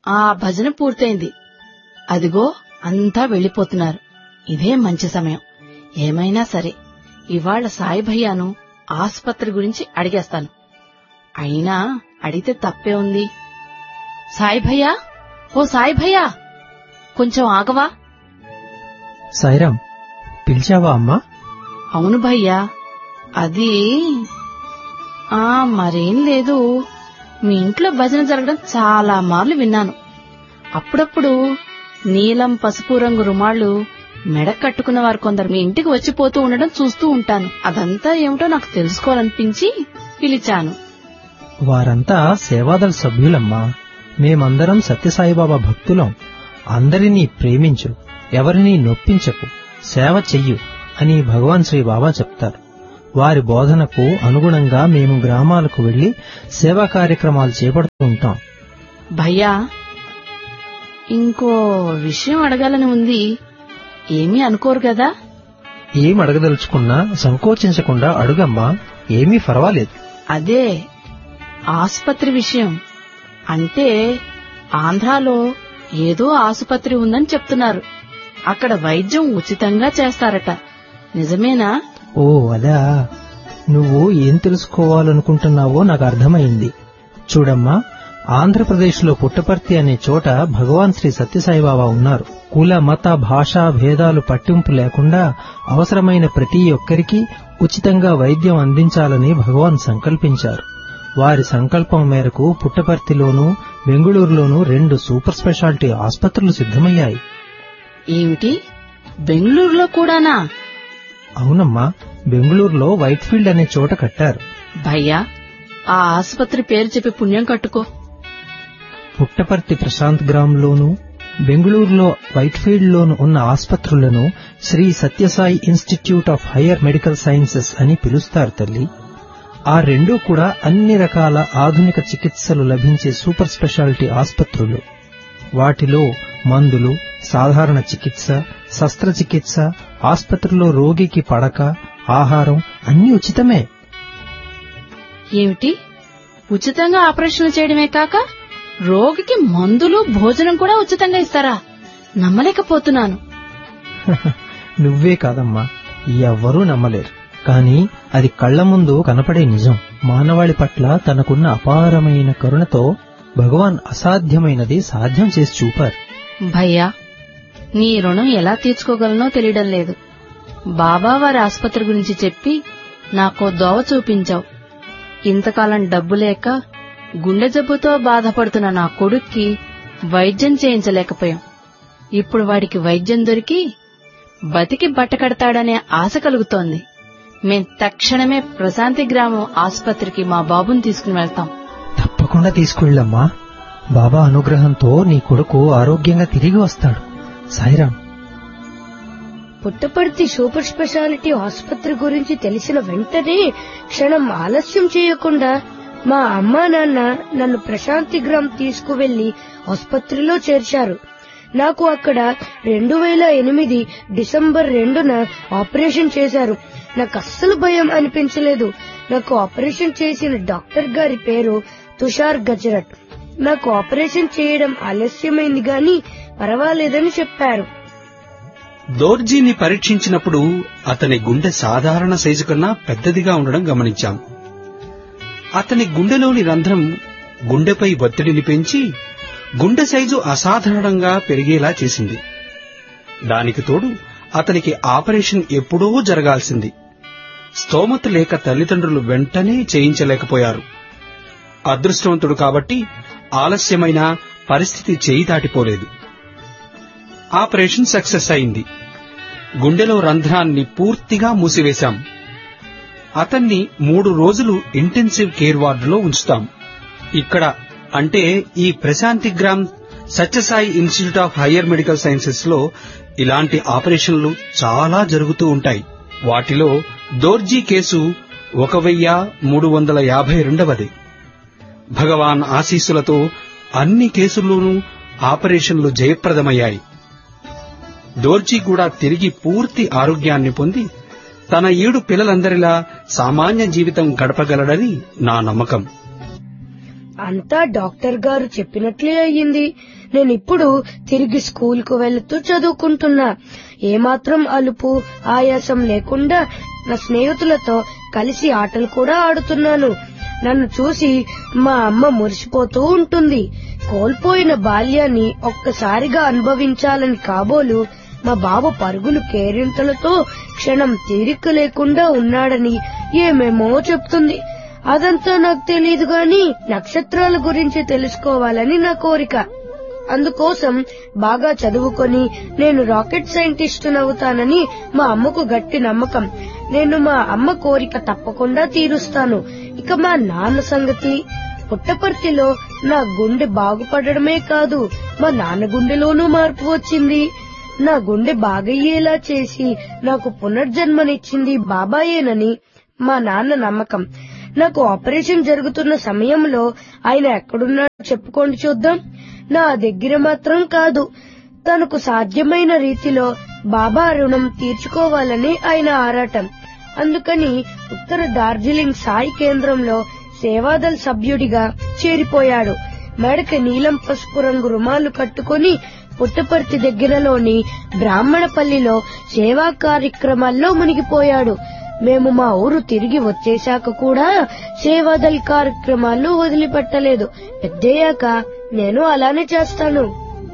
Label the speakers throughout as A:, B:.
A: ఆ భజన పూర్తయింది అదిగో అంతా వెళ్లిపోతున్నారు ఇదే మంచి సమయం ఏమైనా సరే ఇవాళ సాయి భయ్యాను ఆసుపత్రి గురించి అడిగేస్తాను అయినా అడిగితే తప్పే ఉంది సాయి భయ్యా ఓ సాయి భయ్యా కొంచెం ఆగవా
B: సాయిరాం పిలిచావా అమ్మా
A: అవును భయ్యా అది ఆ మరేం లేదు మీ ఇంట్లో భజన జరగడం చాలా మార్లు విన్నాను అప్పుడప్పుడు నీలం పసుపు రంగు రుమాళ్ళు మెడ కట్టుకున్న వారు కొందరు మీ ఇంటికి వచ్చిపోతూ ఉండడం చూస్తూ ఉంటాను అదంతా ఏమిటో నాకు తెలుసుకోవాలనిపించి పిలిచాను
B: వారంతా సేవాదళ సభ్యులమ్మా మేమందరం సత్యసాయిబాబా భక్తులం అందరినీ ప్రేమించు ఎవరినీ నొప్పించకు సేవ చెయ్యు అని భగవాన్ శ్రీ బాబా చెప్తారు వారి బోధనకు అనుగుణంగా మేము గ్రామాలకు వెళ్లి సేవా కార్యక్రమాలు చేపడుతూ ఉంటాం
A: భయ్యా ఇంకో విషయం అడగాలని ఉంది ఏమీ అనుకోరు కదా
B: ఏం అడగదలుచుకున్నా సంకోచించకుండా అడుగమ్మా ఏమీ పర్వాలేదు
A: అదే ఆసుపత్రి విషయం అంటే ఆంధ్రాలో ఏదో ఆసుపత్రి ఉందని చెప్తున్నారు అక్కడ వైద్యం ఉచితంగా చేస్తారట నిజమేనా
B: ఓ అదా నువ్వు ఏం తెలుసుకోవాలనుకుంటున్నావో నాకు అర్థమైంది చూడమ్మా ఆంధ్రప్రదేశ్లో పుట్టపర్తి అనే చోట భగవాన్ శ్రీ సత్యసాయిబాబా ఉన్నారు కుల మత భాషా భేదాలు పట్టింపు లేకుండా అవసరమైన ప్రతి ఒక్కరికి ఉచితంగా వైద్యం అందించాలని భగవాన్ సంకల్పించారు వారి సంకల్పం మేరకు పుట్టపర్తిలోనూ బెంగుళూరులోనూ రెండు సూపర్ స్పెషాలిటీ ఆసుపత్రులు సిద్ధమయ్యాయి
A: ఏమిటి బెంగళూరులో కూడానా
B: అవునమ్మా బెంగుళూరులో వైట్ఫీల్డ్ అనే చోట కట్టారు
A: భయ్యా ఆ ఆసుపత్రి పేరు చెప్పి పుణ్యం కట్టుకో
B: పుట్టపర్తి ప్రశాంత్ గ్రామ్లోను బెంగళూరులో వైట్ఫీల్డ్ లోను ఉన్న ఆసుపత్రులను Shri Sathya Sai institute of higher medical sciences అని పిలుస్తారు తల్లి ఆ రెండూ కూడా అన్ని రకాల ఆధునిక చికిత్సలు లభించే సూపర్ స్పెషాలిటీ ఆసుపత్రులు వాటిలో మందులు సాధారణ చికిత్స శస్త్రచికిత్స ఆసుపత్రిలో రోగికి పడక ఆహారం అన్ని ఉచితమే
A: ఏమిటి ఉచితంగా ఆపరేషన్లు చేయడమే కాక రోగికి మందులు భోజనం కూడా ఉచితంగా ఇస్తారా నమ్మలేకపోతున్నాను
B: నువ్వే కాదమ్మా ఎవ్వరూ నమ్మలేరు కానీ అది కళ్ల ముందు కనపడే నిజం మానవాళి పట్ల తనకున్న అపారమైన కరుణతో భగవాన్ అసాధ్యమైనది సాధ్యం చేసి చూపారు
A: భయ్యా నీ రుణం ఎలా తీర్చుకోగలనో తెలియడం లేదు బాబా వారి ఆసుపత్రి గురించి చెప్పి నాకో దోవ చూపించావు ఇంతకాలం డబ్బు లేక గుండె జబ్బుతో బాధపడుతున్న నా కొడుక్కి వైద్యం చేయించలేకపోయాం ఇప్పుడు వాడికి వైద్యం దొరికి బతికి బట్టకడతాడనే ఆశ కలుగుతోంది మేం తక్షణమే ప్రశాంతి గ్రామం ఆసుపత్రికి మా బాబుని తీసుకుని వెళ్తాం
B: తప్పకుండా తీసుకువెళ్ళమ్మా బాబా అనుగ్రహంతో నీ కొడుకు ఆరోగ్యంగా తిరిగి వస్తాడు సాయిరాం
C: పుట్టపర్తి సూపర్ స్పెషాలిటీ ఆసుపత్రి గురించి తెలిసిన వెంటనే క్షణం ఆలస్యం చేయకుండా మా అమ్మా నాన్న నన్ను ప్రశాంతి గ్రామ్ తీసుకువెళ్లి ఆసుపత్రిలో చేర్చారు నాకు అక్కడ రెండు వేల ఎనిమిది డిసెంబర్ రెండున ఆపరేషన్ చేశారు నాకు అస్సలు భయం అనిపించలేదు నాకు ఆపరేషన్ చేసిన డాక్టర్ గారి పేరు తుషార్ గజరట్ నాకు ఆపరేషన్ చేయడం ఆలస్యమైంది గాని పర్వాలేదని చెప్పారు
D: దోర్జీని పరీక్షించినప్పుడు అతని గుండె సాధారణ సైజు కన్నా పెద్దదిగా ఉండడం గమనించాం అతని గుండెలోని రంధ్రం గుండెపై ఒత్తిడిని పెంచి గుండె సైజు అసాధారణంగా పెరిగేలా చేసింది దానికి తోడు అతనికి ఆపరేషన్ ఎప్పుడూ జరగాల్సింది స్తోమత లేక తల్లిదండ్రులు వెంటనే చేయించలేకపోయారు అదృష్టవంతుడు కాబట్టి ఆలస్యమైన పరిస్థితి చేయి దాటిపోలేదు ఆపరేషన్ సక్సెస్ అయింది గుండెలో రంధ్రాన్ని పూర్తిగా మూసివేశాం అతన్ని మూడు రోజులు ఇంటెన్సివ్ కేర్ వార్డులో ఉంచుతాం ఇక్కడ అంటే ఈ Prashanti Gram Sathya Sai institute of higher medical sciences లో ఇలాంటి ఆపరేషన్లు చాలా జరుగుతూ ఉంటాయి వాటిలో దోర్జీ కేసు ఒక వెయ్య మూడు వందల యాభై రెండవది భగవాన్ ఆశీస్సులతో అన్ని కేసుల్లోనూ ఆపరేషన్లు జయప్రదమయ్యాయి దోర్జీ కూడా తిరిగి పూర్తి ఆరోగ్యాన్ని పొంది తన ఏడు పిల్లలందరిలా సామాన్య జీవితం గడపగలడని నా నమ్మకం
C: అంతా డాక్టర్ గారు చెప్పినట్లే అయ్యింది నేను ఇప్పుడు తిరిగి స్కూల్ కు వెళుతూ చదువుకుంటున్నా ఏమాత్రం అలుపు ఆయాసం లేకుండా నా స్నేహితులతో కలిసి ఆటలు కూడా ఆడుతున్నాను నన్ను చూసి మా అమ్మ మురిసిపోతూ ఉంటుంది కోల్పోయిన బాల్యాన్ని ఒక్కసారిగా అనుభవించాలని కాబోలు మా బాబు పరుగులు కేరింతలతో క్షణం తీరిక లేకుండా ఉన్నాడని ఏమేమో చెప్తుంది అదంతా నాకు తెలియదు గాని నక్షత్రాల గురించి తెలుసుకోవాలని నా కోరిక అందుకోసం బాగా చదువుకొని నేను రాకెట్ సైంటిస్ట్ నవ్వుతానని మా అమ్మకు గట్టి నమ్మకం నేను మా అమ్మ కోరిక తప్పకుండా తీరుస్తాను ఇక మా నాన్న సంగతి పుట్టపర్తిలో నా గుండె బాగుపడడమే కాదు మా నాన్న గుండెలోనూ మార్పు వచ్చింది నా గుండె బాగయ్యేలా చేసి నాకు పునర్జన్మనిచ్చింది బాబాయేనని మా నాన్న నమ్మకం నాకు ఆపరేషన్ జరుగుతున్న సమయంలో ఆయన ఎక్కడున్నాడో చెప్పుకోండి చూద్దాం నా దగ్గర మాత్రం కాదు తనకు సాధ్యమైన రీతిలో బాబా రుణం తీర్చుకోవాలని ఆయన ఆరాటం అందుకని ఉత్తర డార్జిలింగ్ సాయి కేంద్రంలో సేవాదల్ సభ్యుడిగా చేరిపోయాడు మెడకి నీలం పసుపు రంగు రుమాలు కట్టుకుని పుట్టపర్తి దగ్గరలోని బ్రాహ్మణపల్లిలో సేవా కార్యక్రమాల్లో మునిగిపోయాడు మేము మా ఊరు తిరిగి వచ్చేశాక కూడా సేవాదల్ కార్యక్రమాలు వదిలిపెట్టలేదు పెద్దయ్యాక నేను అలానే చేస్తాను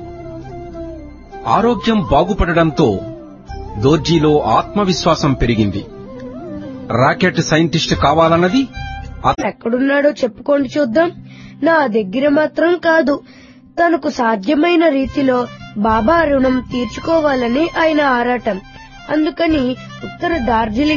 E: ఆరోగ్యం బాగుపడడంతో దోర్జీలో ఆత్మవిశ్వాసం పెరిగింది రాకెట్ సైంటిస్ట్ కావాలన్నది అత-
C: ఎక్కడున్నాడో చెప్పుకోండి చూద్దాం నా దగ్గర మాత్రం కాదు తనకు సాధ్యమైన రీతిలో బాబా రుణం తీర్చుకోవాలని ఆయన ఆరాటం అందుకని ఉత్తర డార్జిలింగ్